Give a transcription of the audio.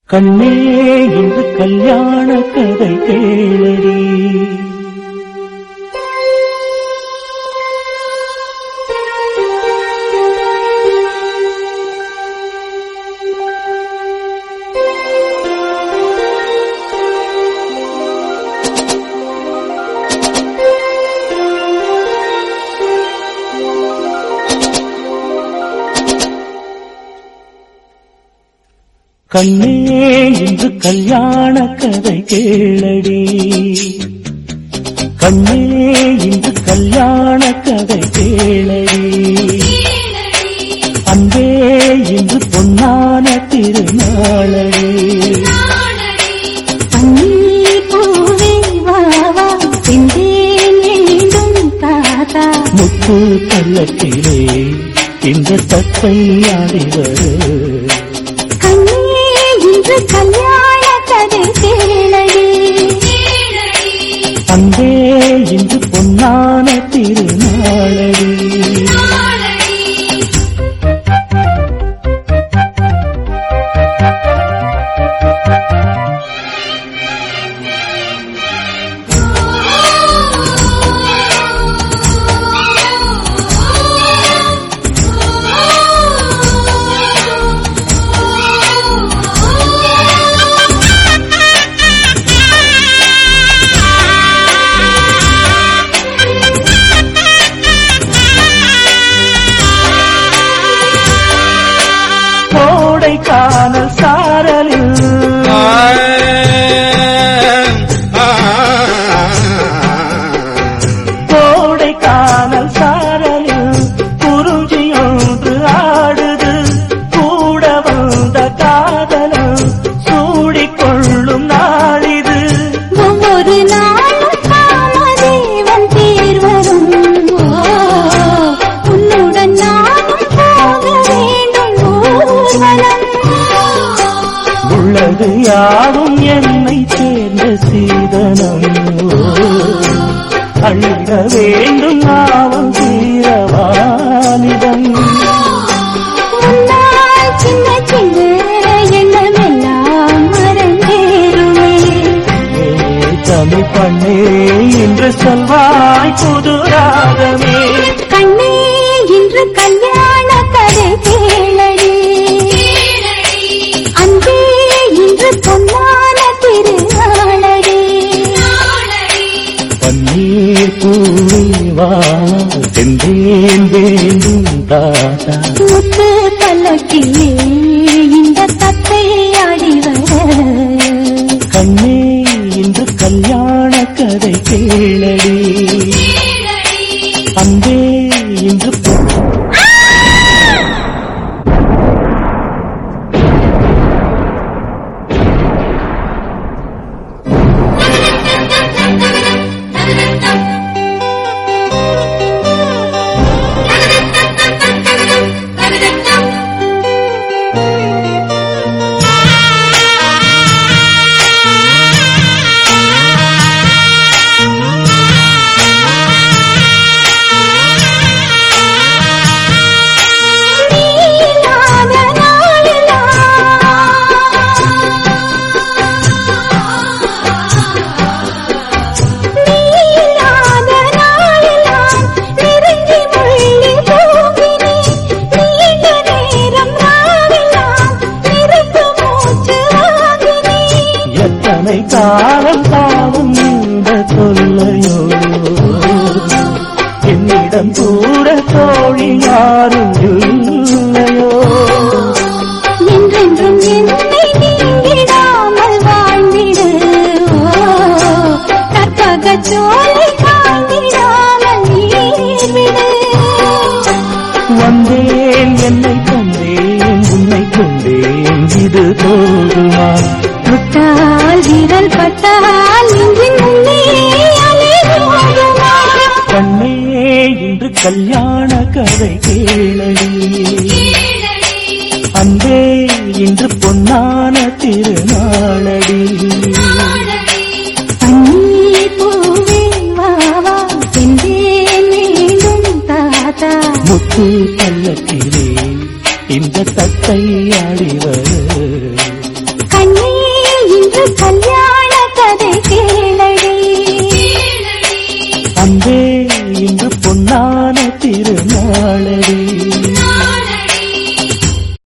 கண்ணே இன்று கல்யாண கதை கேளடி கண்ணே இன்று கல்யாண கதை கேளடி கண்ணே இன்று கல்யாண கதை கேளடி அன்பே இன்று பொன்னான திருநாளடி பன்னீர் பூவே வா வா செந்தேன் எழுதும் தாத்தா முத்து பல்லக்கிலே இந்த தத்தை ஆடிவரு கண்ணே இன்று கல்யாண கதை கேளடி அன்பே இன்று பொன்னான திருநாளடி கோடை காணல் சாரலில் கோடை காணல் சாரலில் குருஜி ஒன்று ஆடுது கூட வந்த காதலும் சூடிக்கொள்ளும் நாளிது ஒவ்வொரு நாளும் காமதேவன் தேர் வரும் ஓ, உன்னுடன் நானும் போக வேண்டும் ஊர்வலம் உள்ளது யாவும் என்னை சேர்ந்த சீதனம் அழிட வேண்டும் ஆவம் தீரவானிதம் முன்னால் சின்ன சின்ன எண்ணமெல்லாம் மறந்தேறுமே தமிழ் பண்ணே என்று சொல்வாய் புதுராகமே கண்ணே இன்று கல்யாண கதை கேளடி அன்பே இன்று பொன்னான திருநாளடி பன்னீர் பூவா செந்தேன் வேண்டும் தாத்தா முத்து பல்லக்கிலே இந்த தத்தை ஆடி வர கண்ணே இன்று கல்யாண கதை கேளடி அன்பே இன்று பொ- நீலாத நாளெல்லாம் நீலாத நாளெல்லாம் நெருங்கி முள்ளி போகினே நீண்ட நேரம் ராவெல்லாம் நிறுத்து மூச்சு வாங்கினே எத்தனை காலம் தாவும் இந்த தொல்லையோ என்னிடம் கூட தோழி யாரும் இல்லையோ என்றென்றும் என்னை நீங்கிடாமல் வாழ்ந்திடு ஓ, கற்பக சோலை காய்ந்திடாமல் நீர்விடு வந்தேன் என்னை கொண்டேன் உன்னை கொண்டேன் இது போதுமா தொட்டால் விரல் பட்டால் நெஞ்சின் முன்னே அலை போகுமா கண்ணே இன்று கல்யாண கதை கேளடி அன்பே இன்று பொன்னான திருநாளடி பன்னீர் பூவே வா வா செந்தேன் வேண்டும் தாத்தா முத்து பல்லக்கிலே இந்த தத்தை ஆடிவர் கண்ணே திருநாளடி